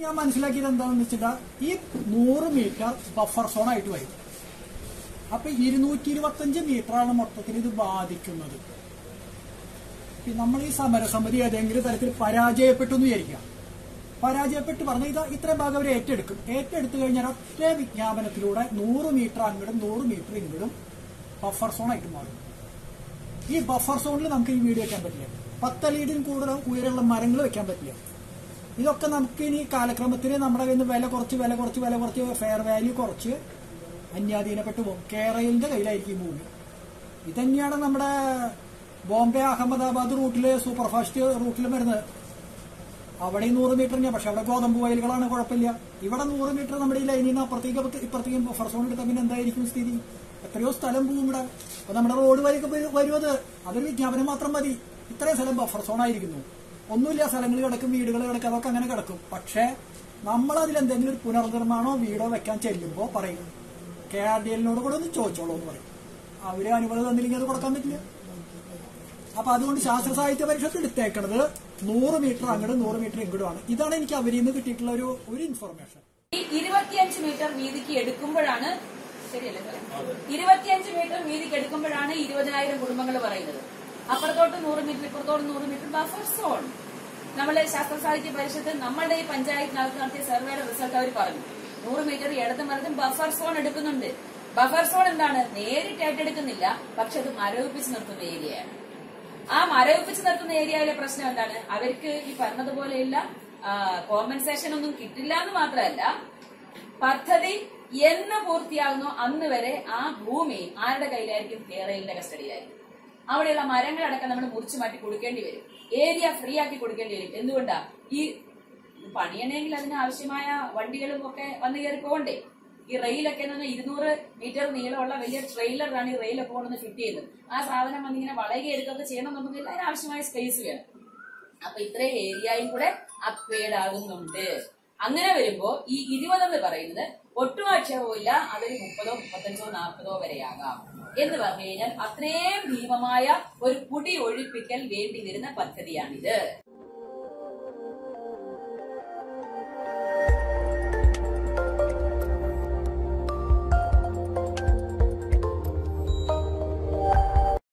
ഞാൻ മനസ്സിലാക്കിയത് എന്താണെന്ന് വെച്ചിട്ടാ ഈ നൂറ് മീറ്റർ ബഫർ സോൺ ആയിട്ട് വരും അപ്പൊ ഇരുന്നൂറ്റി ഇരുപത്തഞ്ച് മീറ്ററാണ് മൊത്തത്തിൽ ഇത് ബാധിക്കുന്നത് ഇപ്പൊ നമ്മൾ ഈ സമരസമിതി ഏതെങ്കിലും തരത്തിൽ പരാജയപ്പെട്ടു എന്ന് വിചാരിക്കാം പരാജയപ്പെട്ട് പറഞ്ഞ ഇത് ഇത്രയും ഭാഗം അവർ ഏറ്റെടുക്കും ഏറ്റെടുത്തു കഴിഞ്ഞാൽ ഒറ്റ വിജ്ഞാപനത്തിലൂടെ നൂറ് മീറ്റർ അങ്ങടും നൂറ് മീറ്റർ ഇങ്ങടും ബഫർ സോൺ ആയിട്ട് മാറും ഈ ബഫർ സോണിൽ നമുക്ക് ഈ വീട് വെക്കാൻ പറ്റില്ല പത്തലീടിന് കൂടുതൽ ഉയരമുള്ള മരങ്ങൾ വെക്കാൻ പറ്റില്ല ഇതൊക്കെ നമുക്ക് ഇനി കാലക്രമത്തിൽ നമ്മുടെ കയ്യിൽ നിന്ന് വില കുറച്ച് വില കുറച്ച് വില കുറച്ച് ഫെയർ വാല്യൂ കുറച്ച് അന്യാധീനപ്പെട്ടു പോകും കേരളത്തിന്റെ കയ്യിലായിരിക്കും ഈ ഭൂമി ഇതന്നെയാണ് നമ്മുടെ ബോംബെ അഹമ്മദാബാദ് റൂട്ടില് സൂപ്പർ ഫാസ്റ്റ് റൂട്ടിൽ വരുന്നത് അവിടെ നൂറ് മീറ്റർ തന്നെയാണ് പക്ഷെ അവിടെ ഗോതമ്പ് വയലുകളാണ് കുഴപ്പമില്ല ഇവിടെ നൂറ് മീറ്റർ നമ്മുടെ ഈ ലൈനിൽ നിന്ന് അപ്പുറത്തേക്ക് ഇപ്പുറത്തേക്കും ബഫർ സോൺ എടുത്താൽ പിന്നെ എന്തായിരിക്കും സ്ഥിതി എത്രയോ സ്ഥലം പോവും ഇവിടെ അപ്പൊ നമ്മുടെ റോഡ് വഴിയൊക്കെ വരും അത് അതൊരു വിജ്ഞാപനം മാത്രം മതി ഇത്രയും സ്ഥലം ബഫർ സോൺ ആയിരിക്കുന്നു ഒന്നുമില്ല സ്ഥലങ്ങൾ കിടക്കും വീടുകൾ കിടക്കും അതൊക്കെ അങ്ങനെ കിടക്കും പക്ഷെ നമ്മൾ അതിൽ എന്തെങ്കിലും ഒരു പുനർനിർമ്മാണോ വീടോ വെക്കാൻ ചെല്ലുമ്പോൾ പറയും കെ ആർ ഡി എല്ലിനോട് കൂടെ ഒന്ന് ചോദിച്ചോളൂ എന്ന് പറയും അവര് അനുമതി തന്നില്ലെങ്കിൽ അത് കൊടുക്കാൻ പറ്റില്ല അപ്പൊ അതുകൊണ്ട് ശാസ്ത്ര സാഹിത്യ പരിഷത്ത് എടുത്തേക്കണത് നൂറ് മീറ്റർ അങ്ങോട്ട് നൂറ് മീറ്റർ ഇങ്ങോട്ടുമാണ് ഇതാണ് എനിക്ക് അവരിൽ നിന്ന് കിട്ടിയിട്ടുള്ള ഒരു ഒരു ഇൻഫർമേഷൻ ഈ ഇരുപത്തിയഞ്ച് മീറ്റർ വീതിക്ക് എടുക്കുമ്പോഴാണ് ശരിയല്ലേ സാർ ഇരുപത്തിയഞ്ച് മീറ്റർ വീതിക്ക് എടുക്കുമ്പോഴാണ് ഇരുപതിനായിരം കുടുംബങ്ങൾ പറയുന്നത് അപ്പുറത്തോട്ട് നൂറ് മീറ്റർ ഇപ്പുറത്തോട്ട് നൂറ് മീറ്റർ ബഫർ സോൺ നമ്മളെ ശാസ്ത്ര സാഹിത്യ പരിഷത്ത് നമ്മളുടെ ഈ പഞ്ചായത്തിനകത്ത് നടത്തിയ സർവേയുടെ റിസൾട്ട് അവർ പറഞ്ഞു നൂറ് മീറ്റർ ഇടത്തും വലത്തും ബഫർ സോൺ എടുക്കുന്നുണ്ട് ബഫർ സോൺ എന്താണ് നേരിട്ട് ഏറ്റെടുക്കുന്നില്ല പക്ഷെ അത് മരവിപ്പിച്ച് നിർത്തുന്ന ഏരിയയാണ് ആ മരവിപ്പിച്ച് നിർത്തുന്ന ഏരിയയിലെ പ്രശ്നം എന്താണ് അവർക്ക് ഈ പറഞ്ഞതുപോലെയുള്ള കോമ്പൻസേഷൻ ഒന്നും കിട്ടില്ല എന്ന് മാത്രമല്ല പദ്ധതി എന്ന് പൂർത്തിയാകുന്നോ അന്ന് വരെ ആ ഭൂമി ആരുടെ കയ്യിലായിരിക്കും കേരളയുടെ കസ്റ്റഡിയിലായിരിക്കും അവിടെയുള്ള മരങ്ങളടക്കം നമ്മൾ മുറിച്ചു മാറ്റി കൊടുക്കേണ്ടി വരും ഏരിയ ഫ്രീ ആക്കി കൊടുക്കേണ്ടി വരും എന്തുകൊണ്ടാ ഈ പണിയണമെങ്കിൽ അതിന് ആവശ്യമായ വണ്ടികളും ഒക്കെ വന്നു കയറി പോകണ്ടേ ഈ റെയിലൊക്കെ എന്ന് പറഞ്ഞാൽ ഇരുന്നൂറ് മീറ്റർ നീളമുള്ള വലിയ ട്രെയിലറാണ് ഈ റെയിലൊക്കെ കൊണ്ടുവന്ന് ഫിറ്റ് ചെയ്യുന്നത് ആ സാധനം വന്നിങ്ങനെ വളയുക എടുക്കുകയൊക്കെ ചെയ്യണമെന്നുണ്ടെങ്കിൽ അതിന് ആവശ്യമായ സ്പേസ് വേണം അപ്പൊ ഇത്രയും ഏരിയയും കൂടെ അപ്ഗ്രേഡ് ആകുന്നുണ്ട് അങ്ങനെ വരുമ്പോ ഈ ഇരുപതെന്ന് പറയുന്നത് ഒട്ടും ആക്ഷേപമില്ല അതൊരു മുപ്പതോ മുപ്പത്തഞ്ചോ നാൽപ്പതോ വരെയാകാം എന്ന് പറഞ്ഞു കഴിഞ്ഞാൽ അത്രയും ഭീമമായ ഒരു കുടി ഒഴിപ്പിക്കൽ വേണ്ടി വരുന്ന പദ്ധതിയാണിത്